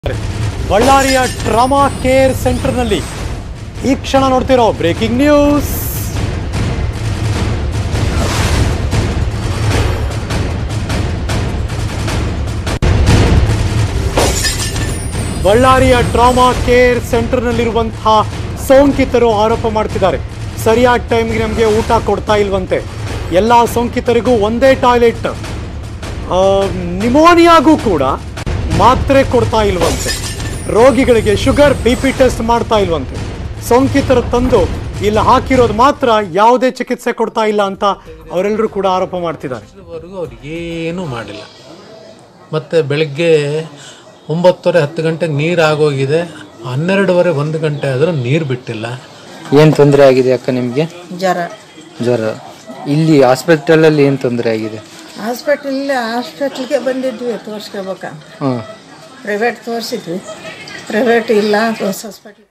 ಬಳ್ಳಾರಿಯ trauma care ಸೆಂಟರ್ನಲ್ಲಿ ಈ ಕ್ಷಣ ನೋಡ್ತಿರೋ ಬ್ರೇಕಿಂಗ್ ನ್ಯೂಸ್ ಬಳ್ಳಾರಿಯ ಟ್ರಾಮಾ ಕೇರ್ ಸೆಂಟರ್ನಲ್ಲಿರುವಂತಹ ಸೋಂಕಿತರು ಆರೋಪ ಮಾಡ್ತಿದ್ದಾರೆ ಸರಿಯಾದ ಟೈಮ್ಗೆ ನಮಗೆ ಊಟ ಕೊಡ್ತಾ ಇಲ್ವಂತೆ ಎಲ್ಲ ಸೋಂಕಿತರಿಗೂ ಒಂದೇ ಟಾಯ್ಲೆಟ್ ನಿಮೋನಿಯಾಗೂ ಕೂಡ ಮಾತ್ರೆ ಕೊಡ್ತಾ ಇಲ್ವಂತೆ ರೋಗಿಗಳಿಗೆ ಶುಗರ್ ಬಿ ಪಿ ಟೆಸ್ಟ್ ಮಾಡ್ತಾ ಇಲ್ವಂತೆ ಸೋಂಕಿತರ ತಂದು ಇಲ್ಲಿ ಹಾಕಿರೋದು ಮಾತ್ರ ಯಾವುದೇ ಚಿಕಿತ್ಸೆ ಕೊಡ್ತಾ ಇಲ್ಲ ಅಂತ ಅವರೆಲ್ಲರೂ ಕೂಡ ಆರೋಪ ಮಾಡ್ತಿದ್ದಾರೆ ಇದುವರೆಗೂ ಅವ್ರಿಗೆ ಏನೂ ಮಾಡಿಲ್ಲ ಮತ್ತು ಬೆಳಗ್ಗೆ ಒಂಬತ್ತುವರೆ ಹತ್ತು ಗಂಟೆಗೆ ನೀರು ಆಗೋಗಿದೆ ಹನ್ನೆರಡುವರೆ ಒಂದು ಗಂಟೆ ಆದರೂ ನೀರು ಬಿಟ್ಟಿಲ್ಲ ಏನು ತೊಂದರೆ ಆಗಿದೆ ಅಕ್ಕ ನಿಮಗೆ ಜ್ವರ ಜ್ವರ ಇಲ್ಲಿ ಹಾಸ್ಪಿಟಲಲ್ಲಿ ಏನು ತೊಂದರೆ ಆಗಿದೆ ಹಾಸ್ಪಿಟಲ್ ಹಾಸ್ಪಿಟ್ಲಿಗೆ ಬಂದಿದ್ವಿ ತೋರಿಸ್ಕೋಬೇಕ ಹಾಂ ಪ್ರೈವೇಟ್ ತೋರಿಸಿದ್ವಿ ಪ್ರೈವೇಟ್ ಇಲ್ಲ ಹೊಸ ಹಾಸ್ಪಿಟ್ಲ್